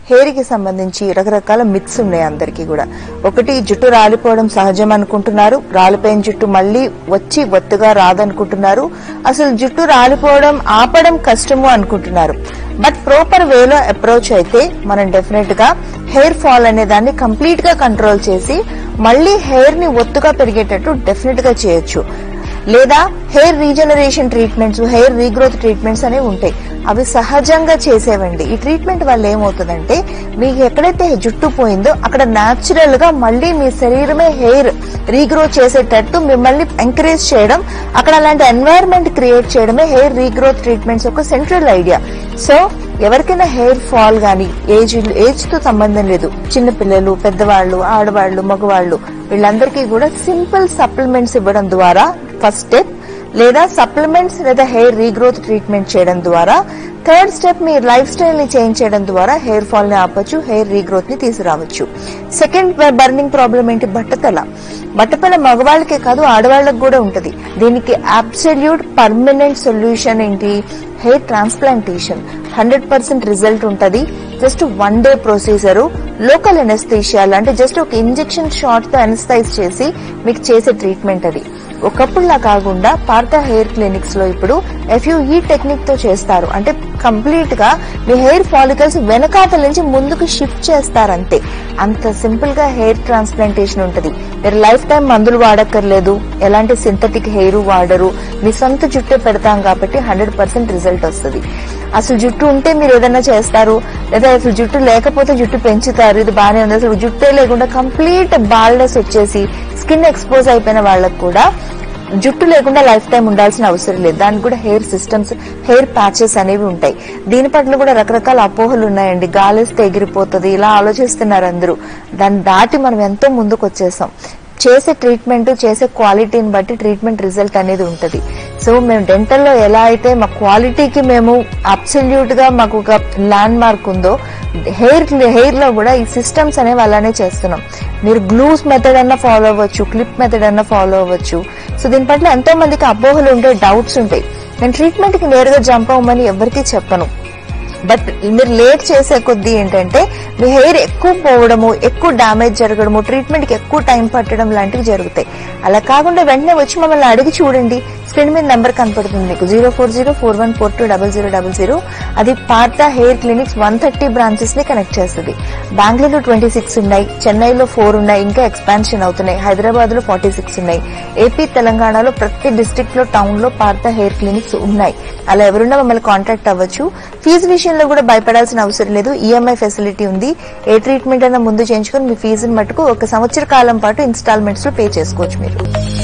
hair కి సంబంధించి రకరకాల మిత్స్ ఉన్నాయి అందరికీ కూడా ఒకటి జుట్టు రాలిపోవడం సహజం అనుకుంటున్నారు రాలిపోయిన జుట్టు మళ్ళీ వచ్చి ఒత్తుగా రాదనుకుంటున్నారు అసలు జుట్టు రాలిపోవడం ఆపడం కష్టము అనుకుంటున్నారు బట్ ప్రాపర్ వేలో అప్రోచ్ అయితే మనం డెఫినెట్ గా హెయిర్ ఫాల్ అనే దాన్ని కంప్లీట్ గా కంట్రోల్ చేసి మళ్ళీ హెయిర్ ని ఒత్తుగా పెరిగేటట్టు డెఫినెట్ గా చేయొచ్చు లేదా hair regeneration treatments hair regrowth treatments అనేవి ఉంటాయి అవి సహజంగా చేసేవండి ఈ ట్రీట్మెంట్ వల్ల ఏమవుతుందంటే మీకు ఎక్కడైతే జుట్టు పోయిందో అక్కడ న్యాచురల్ గా మళ్ళీ మీ శరీరమే హెయిర్ రీగ్రోత్ చేసేటట్టు మిమ్మల్ని ఎంకరేజ్ చేయడం అక్కడ అలాంటి ఎన్వైరన్మెంట్ క్రియేట్ చేయడమే హెయిర్ రీగ్రోత్ ట్రీట్మెంట్స్ ఒక సెంట్రల్ ఐడియా సో ఎవరికైనా హెయిర్ ఫాల్ గానీ ఏజ్ ఏజ్ తో సంబంధం లేదు చిన్న పిల్లలు పెద్దవాళ్ళు ఆడవాళ్ళు మగవాళ్ళు వీళ్ళందరికీ కూడా సింపుల్ సప్లిమెంట్స్ ఇవ్వడం ద్వారా ఫస్ట్ స్టెప్ లేదా సప్లిమెంట్స్ లేదా హెయిర్ రీగ్రోత్ ట్రీట్మెంట్ చేయడం ద్వారా థర్డ్ స్టెప్ మీ లైఫ్ స్టైల్ ని చేంజ్ చేయడం ద్వారా హెయిర్ ఫాల్ ని ఆపొచ్చు హెయిర్ రీగ్రోత్ ని తీసుకురావచ్చు సెకండ్ బర్నింగ్ ప్రాబ్లం ఏంటి బట్టతల బట్టతల మగవాళ్ళకే కాదు ఆడవాళ్ళకి కూడా ఉంటది దీనికి అబ్సల్యూట్ పర్మనెంట్ సొల్యూషన్ ఏంటి hair transplantation hundred percent result ఉంటది just one day procedure local anaesthesia అంటే జస్ట్ ఒక ఇంజెక్షన్ షార్ట్ తో ఎనస్థైజ్ చేసి మీకు చేసే ట్రీట్మెంట్ అది ఒకప్పుడులా కాకుండా పార్థ హెయిర్ క్లినిక్స్ లో ఇప్పుడు ఎఫ్యూఈ టెక్నిక్ తో చేస్తారు అంటే కంప్లీట్ గా మీ హెయిర్ ఫాలికల్స్ వెనకాతల నుంచి ముందుకు షిఫ్ట్ చేస్తారంతే అంత సింపుల్ గా హెయిర్ ట్రాన్స్ప్లాంటేషన్ ఉంటది మీరు లైఫ్ టైం మందులు వాడక్కర్లేదు ఎలాంటి సింథటిక్ హెయిర్ వాడరు మీ సొంత జుట్టే పెడతాం కాబట్టి హండ్రెడ్ పర్సెంట్ రిజల్ట్ వస్తుంది అసలు జుట్టు ఉంటే మీరు ఏదైనా చేస్తారు లేదా అసలు జుట్టు లేకపోతే జుట్టు పెంచుతారు ఇది బాగానే ఉంది అసలు జుట్టే లేకుండా కంప్లీట్ బాల్నెస్ వచ్చేసి స్కిన్ ఎక్స్పోజ్ అయిపోయిన వాళ్ళకు కూడా జుట్టు లేకుండా లైఫ్ టైం ఉండాల్సిన అవసరం లేదు దానికి కూడా హెయిర్ సిస్టమ్స్ హెయిర్ ప్యాచెస్ అనేవి ఉంటాయి దీని పట్ల కూడా రకరకాల అపోహలు ఉన్నాయండి గాలిస్తే ఎగిరిపోతుంది ఇలా ఆలోచిస్తున్నారు అందరూ దాన్ని దాటి మనం ఎంతో ముందుకు వచ్చేసాం చేసే ట్రీట్మెంట్ చేసే క్వాలిటీని బట్టి ట్రీట్మెంట్ రిజల్ట్ అనేది ఉంటది సో మేము డెంటల్ లో ఎలా అయితే మా క్వాలిటీకి మేము అబ్సల్యూట్ గా మాకు ఒక ల్యాండ్ మార్క్ ఉందో హెయిర్ హెయిర్ లో కూడా ఈ సిస్టమ్స్ అనేవి అలానే చేస్తున్నాం మీరు గ్లూస్ మెథడ్ అన్న ఫాలో అవ్వచ్చు క్లిప్ మెథడ్ అన్న ఫాలో అవ్వచ్చు సో దీని పట్ల ఎంతో మందికి అపోహలు ఉంటాయి డౌట్స్ ఉంటాయి నేను ట్రీట్మెంట్ కి నేరుగా జంప్ అవ్వమని ఎవరికీ చెప్పను బట్ మీరు లేట్ చేసే కొద్దీ ఏంటంటే మీ హెయిర్ ఎక్కువ పోవడము ఎక్కువ డ్యామేజ్ జరగడము ట్రీట్మెంట్ కి ఎక్కువ టైం పట్టడం లాంటివి జరుగుతాయి అలా కాకుండా వెంటనే వచ్చి మమ్మల్ని అడిగి చూడండి స్క్రీన్ మీద నెంబర్ కనపడుతుంది మీకు zero four zero four one four two double zero double zero అది Partha hair clinics one thirty branches ని కనెక్ట్ చేస్తుంది బెంగళూరులో ట్వంటీ సిక్స్ ఉన్నాయి చెన్నైలో ఫోర్ ఉన్నాయి ఇంకా ఎక్స్పాన్షన్ అవుతున్నాయి హైదరాబాద్ లో ఫార్టీ సిక్స్ ఉన్నాయి ఏపీ తెలంగాణలో ప్రతి డిస్ట్రిక్ట్ లో టౌన్ లో పార్తా హెయిర్ క్లినిక్స్ ఉన్నాయి అలా ఎవరున్నా మమ్మల్ని కాంటాక్ట్ అవ్వచ్చు ఫీజు విషయంలో కూడా భయపడాల్సిన అవసరం లేదు ఈఎంఐ ఫెసిలిటీ ఉంది ఏ ట్రీట్మెంట్ అయినా ముందు చేయించుకొని మీ ఫీజుని మటుకు ఒక సంవత్సర కాలం పాటు ఇన్స్టాల్మెంట్స్ లో పే చేసుకోవచ్చు మీరు